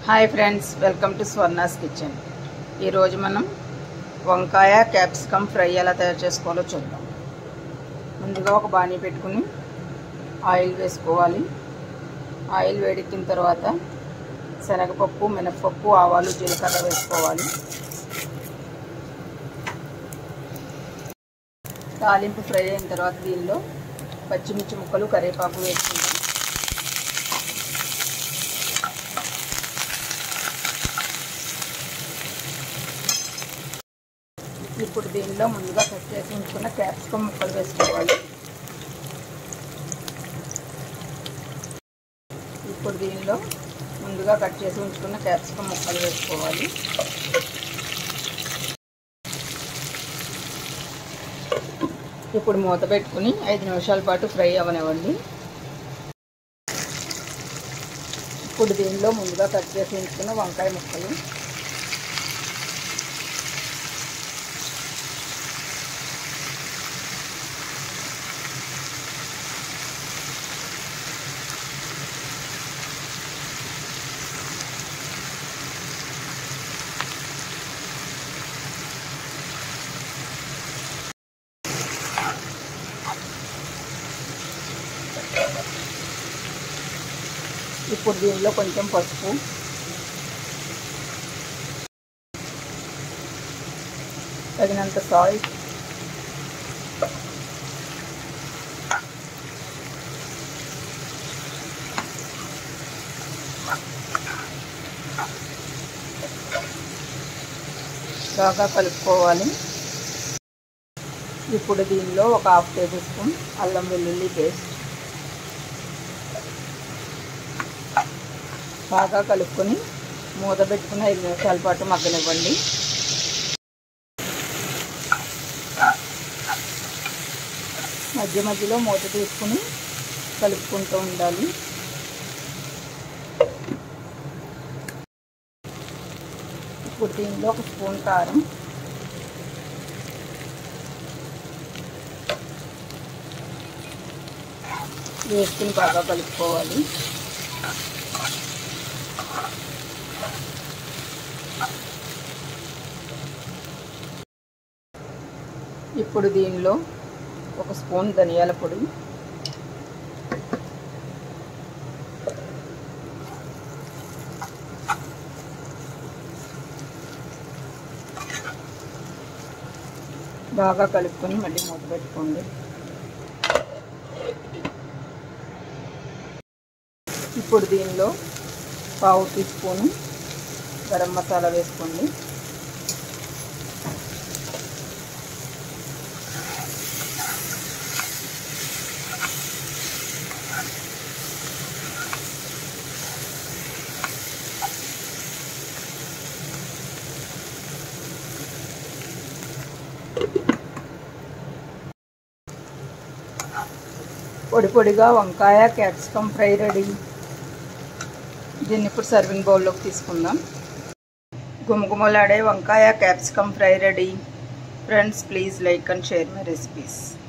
hi friends welcome to Swarna's kitchen ఈరోజు మనం వంకాయ క్యాప్సికమ్ ఫ్రై ఎలా తయారు చేసుకోవాలో చూద్దాం ముందుగా ఒక బాణీ పెట్టుకుని ఆయిల్ వేసుకోవాలి ఆయిల్ వేడెక్కిన తర్వాత శనగపప్పు మినపప్పు ఆవాలు జీలకర్ర వేసుకోవాలి తాలింపు ఫ్రై అయిన తర్వాత దీనిలో పచ్చిమిర్చి ముక్కలు కరివేపాకు వేసుకుంటాం ఇప్పుడు దీనిలో ముందుగా కట్ చేసి ఉంచుకున్న క్యాప్సికమ్ ముక్కలు వేసుకోవాలి ఇప్పుడు దీనిలో ముందుగా కట్ చేసి ఉంచుకున్న క్యాప్సికమ్ ముక్కలు వేసుకోవాలి ఇప్పుడు మూత పెట్టుకుని ఐదు నిమిషాల పాటు ఫ్రై అవనివ్వండి ఇప్పుడు దీనిలో ముందుగా కట్ చేసి ఉంచుకున్న వంకాయ ముక్కలు ఇప్పుడు దీనిలో కొంచెం పసుపు తగినంత సాల్ట్ బాగా కలుపుకోవాలి ఇప్పుడు దీనిలో ఒక హాఫ్ టేబుల్ స్పూన్ అల్లం వెల్లుల్లి పేస్ట్ బాగా కలుపుకొని మూత పెట్టుకుని ఐదు నిమిషాల పాటు మగ్గనివ్వండి మధ్య మధ్యలో మూత తీసుకుని కలుపుకుంటూ ఉండాలి ఇప్పుడు దీనిలో ఒక స్పూన్ కారం వేసుకుని బాగా కలుపుకోవాలి ఇప్పుడు దీనిలో ఒక స్పూన్ ధనియాల పొడి బాగా కలుపుకొని మళ్ళీ మూత పెట్టుకోండి ఇప్పుడు దీనిలో పావు టీ స్పూను గరం మసాలా వేసుకోండి పొడి పొడిగా వంకాయ క్యాప్సికమ్ ఫ్రై రెడీ దీన్ని ఇప్పుడు సర్వింగ్ బౌల్లోకి తీసుకుందాం గుమగుమలాడే వంకాయ capsicum fry ready friends please like and share my recipes